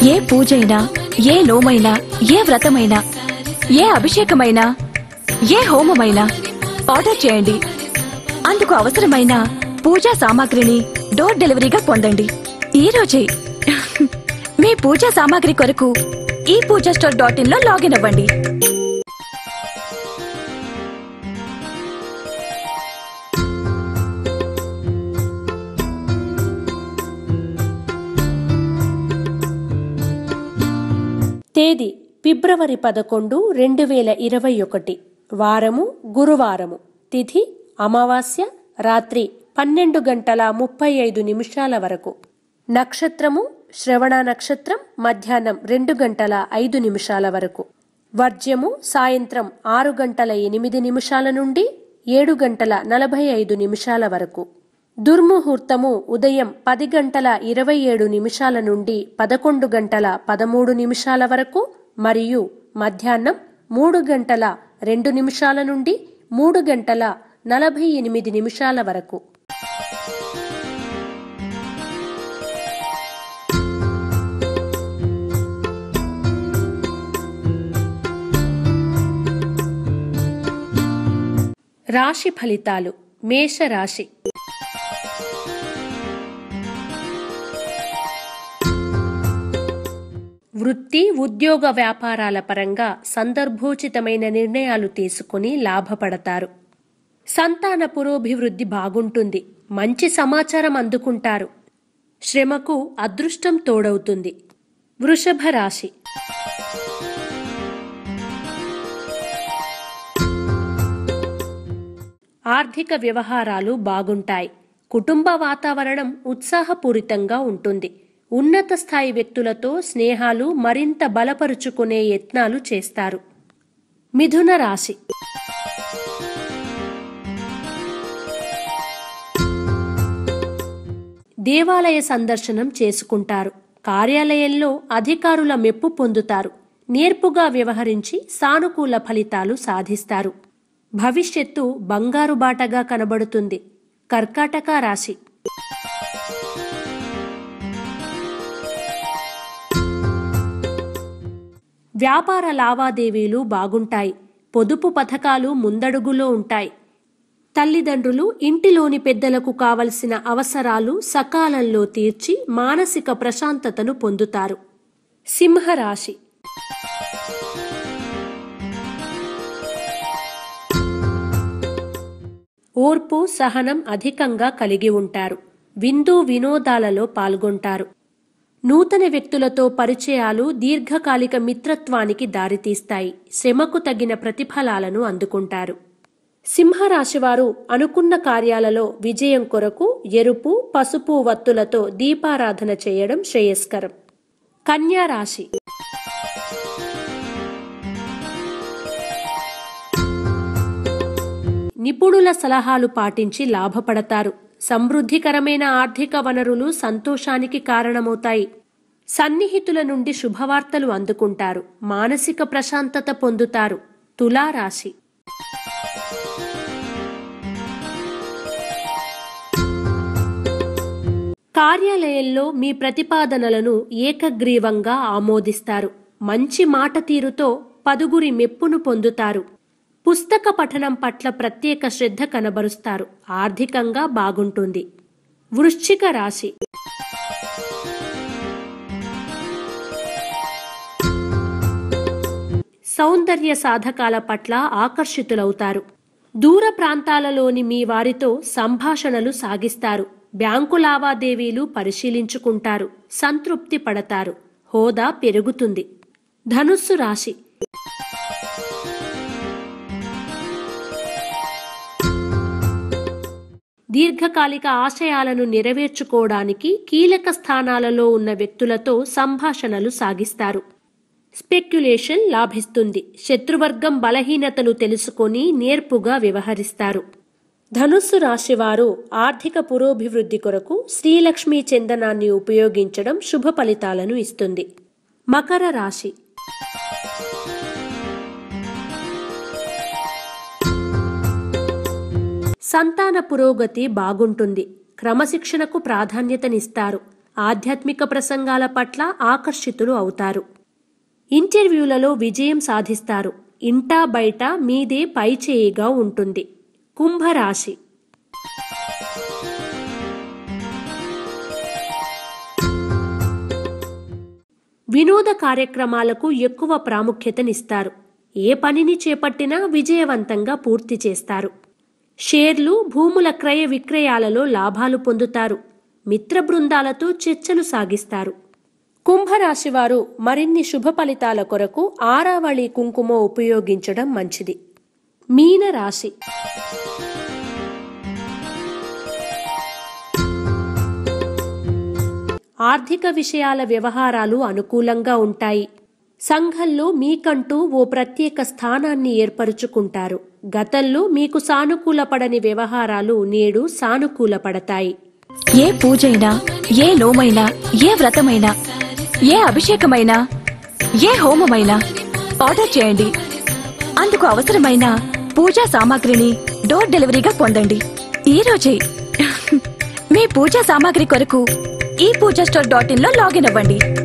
ఏ పూజైనా ఏ నోమైనా ఏ వ్రతమైనా ఏ అభిషేకమైనా ఏ హోమమైనా ఆర్డర్ చేయండి అందుకు అవసరమైన పూజా సామాగ్రిని డోర్ డెలివరీగా పొందండి ఈ రోజే మీ పూజా సామాగ్రి కొరకు ఈ పూజా స్టోర్ డాట్ ఇన్ లో లాగిన్ అవ్వండి తేదీ ఫిబ్రవరి పదకొండు రెండు వేల ఇరవై ఒకటి వారము గురువారము తిథి అమావాస్య రాత్రి పన్నెండు గంటల ముప్పై ఐదు నిమిషాల వరకు నక్షత్రము శ్రవణ నక్షత్రం మధ్యాహ్నం రెండు గంటల ఐదు నిమిషాల వరకు వర్జ్యము సాయంత్రం ఆరు గంటల ఎనిమిది నిమిషాల నుండి ఏడు గంటల నలభై ఐదు నిమిషాల వరకు దుర్ముహూర్తము ఉదయం పది గంటల ఇరవై ఏడు నిమిషాల నుండి పదకొండు గంటల పదమూడు నిమిషాల వరకు మరియు మధ్యాహ్నం మూడు గంటల రెండు నిమిషాల నుండి మూడు గంటల నలభై ఎనిమిది నిమిషాల వరకు రాశి ఫలితాలు మేషరాశి వృత్తి ఉద్యోగ వ్యాపారాల పరంగా సందర్భోచితమైన నిర్ణయాలు తీసుకుని లాభపడతారు సంతాన పురోభివృద్ధి బాగుంటుంది మంచి సమాచారం అందుకుంటారు శ్రమకు అదృష్టం తోడవుతుంది వృషభ రాశి ఆర్థిక వ్యవహారాలు బాగుంటాయి కుటుంబ వాతావరణం ఉత్సాహపూరితంగా ఉంటుంది ఉన్నత స్థాయి వ్యక్తులతో స్నేహాలు మరింత బలపరుచుకునే యత్నాలు చేస్తారు మిథున రాశి దేవాలయ సందర్శనం చేసుకుంటారు కార్యాలయంలో అధికారుల మెప్పు పొందుతారు నేర్పుగా వ్యవహరించి సానుకూల ఫలితాలు సాధిస్తారు భవిష్యత్తు బంగారు బాటగా కనబడుతుంది కర్కాటక రాశి వ్యాపార లావాదేవీలు బాగుంటాయి పొదుపు పథకాలు ముందడుగులో ఉంటాయి తల్లిదండ్రులు ఇంటిలోని పెద్దలకు కావలసిన అవసరాలు సకాలంలో తీర్చి మానసిక ప్రశాంతతను పొందుతారు సింహరాశి ఓర్పు సహనం అధికంగా కలిగి ఉంటారు విందు వినోదాలలో పాల్గొంటారు నూతన వ్యక్తులతో పరిచయాలు దీర్ఘకాలిక మిత్రత్వానికి దారితీస్తాయి శ్రమకు తగిన ప్రతిఫలాలను అందుకుంటారు సింహరాశివారు అనుకున్న కార్యాలలో విజయం కొరకు ఎరుపు పసుపు వత్తులతో దీపారాధన చేయడం శ్రేయస్కరం కన్యా రాశి నిపుణుల సలహాలు పాటించి లాభపడతారు సమృద్ధికరమైన ఆర్థిక వనరులు సంతోషానికి కారణమవుతాయి సన్నిహితుల నుండి శుభవార్తలు అందుకుంటారు మానసిక ప్రశాంతత పొందుతారు తులారాశి కార్యాలయంలో మీ ప్రతిపాదనలను ఏకగ్రీవంగా ఆమోదిస్తారు మంచి మాట తీరుతో పదుగురి మెప్పును పొందుతారు పుస్తక పఠనం పట్ల ప్రత్యేక శ్రద్ధ కనబరుస్తారు ఆర్థికంగా బాగుంటుంది వృశ్చిక రాశి సౌందర్య సాధకాల పట్ల ఆకర్షితులవుతారు దూర ప్రాంతాలలోని మీ వారితో సంభాషణలు సాగిస్తారు బ్యాంకు లావాదేవీలు పరిశీలించుకుంటారు సంతృప్తి పడతారు హోదా పెరుగుతుంది ధనుస్సు రాశి దీర్ఘకాలిక ఆశయాలను నెరవేర్చుకోవడానికి కీలక స్థానాలలో ఉన్న వ్యక్తులతో సంభాషణలు సాగిస్తారు స్పెక్యులేషన్ లాభిస్తుంది శత్రువర్గం బలహీనతలు తెలుసుకొని నేర్పుగా వ్యవహరిస్తారు ధనుస్సు రాశివారు ఆర్థిక పురోభివృద్ధి కొరకు శ్రీలక్ష్మీ చందనాన్ని ఉపయోగించడం శుభ ఫలితాలను ఇస్తుంది మకర రాశి సంతాన పురోగతి బాగుంటుంది క్రమశిక్షణకు ప్రాధాన్యతనిస్తారు ఆధ్యాత్మిక ప్రసంగాల పట్ల ఆకర్షితులు అవుతారు ఇంటర్వ్యూలలో విజయం సాధిస్తారు ఇంటా బయట మీదే పైచేయిగా ఉంటుంది కుంభరాశి వినోద కార్యక్రమాలకు ఎక్కువ ప్రాముఖ్యతనిస్తారు ఏ పనిని చేపట్టినా విజయవంతంగా పూర్తి చేస్తారు షేర్లు భూముల క్రయ విక్రయాలలో లాభాలు పొందుతారు మిత్ర బృందాలతో చర్చలు సాగిస్తారు కుంభరాశి వారు మరిన్ని శుభ ఫలితాల కొరకు ఆరావళి కుంకుమ ఉపయోగించడం మంచిది మీన రాశి ఆర్థిక విషయాల వ్యవహారాలు అనుకూలంగా ఉంటాయి సంఘంలో మీకంటూ ఓ ప్రత్యేక స్థానాన్ని ఏర్పరుచుకుంటారు గతంలో మీకు సానుకూలపడని వ్యవహారాలు నేడు సానుకూలపడతాయి ఏ పూజైనా ఏ నోమైనా ఏ వ్రతమైనా ఏ అభిషేకమైనా ఏ హోమమైనా ఆర్డర్ చేయండి అందుకు అవసరమైన పూజా సామాగ్రిని డోర్ డెలివరీగా పొందండి ఈ రోజే మీ పూజా సామాగ్రి కొరకు ఈ పూజా స్టోర్ డాట్ ఇన్ లో లాగిన్ అవ్వండి